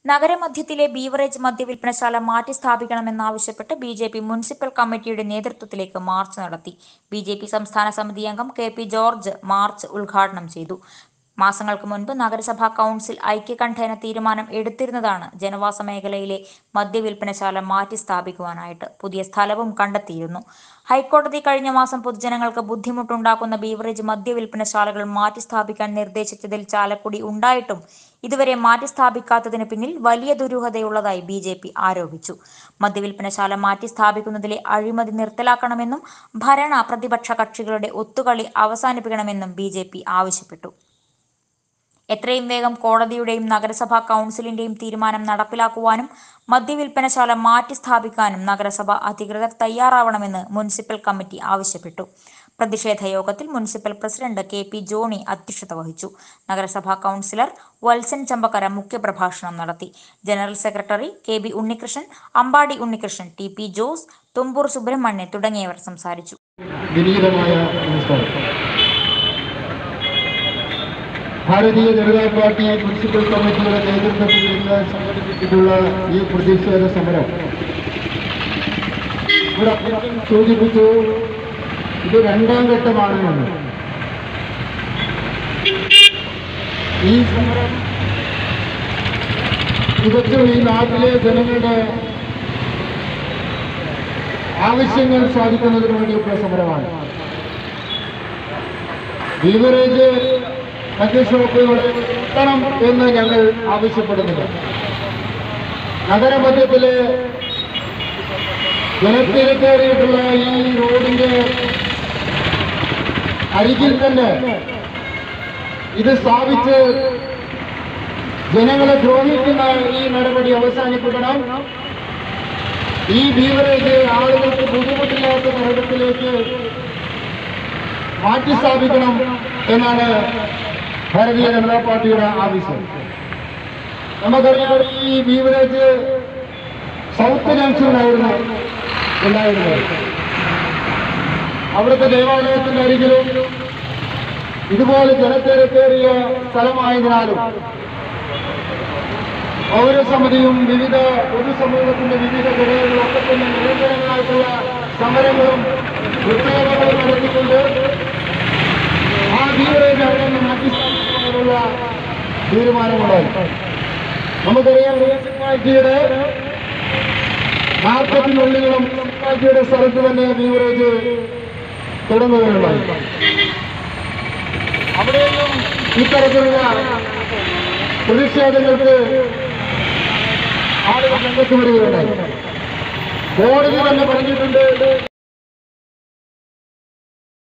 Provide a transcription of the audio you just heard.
നഗരമധ്യത്തിലെ beverage മദ്യവിൽപ്പനശാല മാറ്റി സ്ഥാപിക്കണമെന്നാവശ്യപ്പെട്ട് ബി ജെ പി മുനിസിപ്പൽ കമ്മിറ്റിയുടെ നേതൃത്വത്തിലേക്ക് മാർച്ച് നടത്തി ബി ജെ പി സംസ്ഥാന സമിതി അംഗം കെ പി ജോർജ് മാർച്ച് ഉദ്ഘാടനം ചെയ്തു മാസങ്ങൾക്ക് മുൻപ് നഗരസഭാ കൗൺസിൽ ഐക്യകണ്ഠേന തീരുമാനം എടുത്തിരുന്നതാണ് ജനവാസ മേഖലയിലെ മദ്യവിൽപ്പനശാല മാറ്റി സ്ഥാപിക്കുവാനായിട്ട് പുതിയ സ്ഥലവും കണ്ടെത്തിയിരുന്നു ഹൈക്കോടതി കഴിഞ്ഞ മാസം പൊതുജനങ്ങൾക്ക് ബുദ്ധിമുട്ടുണ്ടാക്കുന്ന ബീവറേജ് മദ്യവിൽപ്പനശാലകൾ മാറ്റി സ്ഥാപിക്കാൻ നിർദ്ദേശിച്ചതിൽ ചാലക്കുടി ഉണ്ടായിട്ടും ഇതുവരെ മാറ്റി സ്ഥാപിക്കാത്തതിന് പിന്നിൽ വലിയ ദുരൂഹതയുള്ളതായി ബി ജെ പി ആരോപിച്ചു മദ്യവിൽപ്പനശാല മാറ്റി സ്ഥാപിക്കുന്നതിലെ അഴിമതി നിർത്തലാക്കണമെന്നും ഭരണ പ്രതിപക്ഷ കക്ഷികളുടെ ഒത്തുകളി അവസാനിപ്പിക്കണമെന്നും ബി ജെ പി ആവശ്യപ്പെട്ടു എത്രയും വേഗം കോടതിയുടെയും നഗരസഭാ കൗൺസിലിന്റെയും തീരുമാനം നടപ്പിലാക്കുവാനും മദ്യവിൽപ്പനശാല മാറ്റി സ്ഥാപിക്കാനും നഗരസഭ അധികൃതർ തയ്യാറാവണമെന്ന് മുനിസിപ്പൽ കമ്മിറ്റി ആവശ്യപ്പെട്ടു പ്രതിഷേധ യോഗത്തിൽ municipal president K P Johny അധ്യക്ഷത വഹിച്ചു നഗരസഭാ കൗൺസിലർ വത്സൻ ചമ്പക്കര മുഖ്യപ്രഭാഷണം നടത്തി general secretary K B Unnikrishnan Ambadi Unnikrishnan T P Jose Thumboor Subrahmanian തുടങ്ങിയവർ സംസാരിച്ചു വിനീതമായ നമസ്കാരം ഭാരതീയ ജനതാ പാർട്ടി മുനിസിപ്പൽ കമ്മിറ്റിയുടെ നേതൃത്വത്തിൽ ഇന്ന് സംഘടിപ്പിച്ചിട്ടുള്ള ഈ പ്രതിഷേധ സമരം ഇവിടെ അദ്ദേഹം സൂചിപ്പിച്ചു ഇത് രണ്ടാം ഘട്ടമാണ് എന്ന് ഈ സമരം തികച്ചും ഈ നാട്ടിലെ ജനങ്ങളുടെ ആവശ്യങ്ങൾ സാധിക്കുന്നതിന് വേണ്ടിയിട്ടുള്ള സമരമാണ് ബീവറേജ് മദ്യഷോപ്പുകൾ നിർത്തണം എന്ന് ഞങ്ങൾ ആവശ്യപ്പെടുന്നില്ല നഗരമധ്യത്തിലെ ജനത്തിരക്കേറിയിട്ടുള്ള ഈ റോഡിന്റെ അരികിൽ തന്നെ ഇത് സ്ഥാപിച്ച് ജനങ്ങളെ ദ്രോഹിക്കുന്ന ഈ നടപടി അവസാനിപ്പിക്കണം ഈ ബീവറേജ് ആളുകൾക്ക് ബുദ്ധിമുട്ടില്ലാത്ത തരത്തിലേക്ക് മാറ്റി സ്ഥാപിക്കണം എന്നാണ് ഭാരതീയ ജനതാ പാർട്ടിയുടെ ആവശ്യം നമുക്കറിയാം ഈ ബീവറേജ് സൗത്ത് ജംഗ്ഷനിലായിരുന്നു ഉണ്ടായിരുന്നത് അവിടുത്തെ ദേവാലയത്തിന്റെ അരികിലും ഇതുപോലെ ജനത്തിരക്കേറിയ സ്ഥലമായതിനാലും പൗരസമിതിയും വിവിധ പൊതുസമൂഹത്തിന്റെ വിവിധ ഘടകങ്ങളൊക്കെ തന്നെ നിരന്തരങ്ങളായിട്ടുള്ള സമരങ്ങളും പ്രത്യേകങ്ങളും നടത്തിക്കൊണ്ട് ആ ബീവറേജ് അവിടെ നിന്ന് മാറ്റി സ്ഥാപിക്കുന്നതിനുള്ള തീരുമാനമുണ്ടായി നമുക്കറിയാം മുനിസിപ്പാലിറ്റിയുടെ മാർക്കറ്റിനുള്ളിലും മുനിസിപ്പാലിറ്റിയുടെ സ്ഥലത്ത് തന്നെ ബീവറേജ് തുടങ്ങുകയുണ്ടായി അവിടെയും ഇത്തരത്തിലുള്ള പ്രതിഷേധങ്ങൾക്ക് ആളുകൾ രംഗത്ത് വരികയുണ്ടായി കോടതി തന്നെ പറഞ്ഞിട്ടുണ്ട്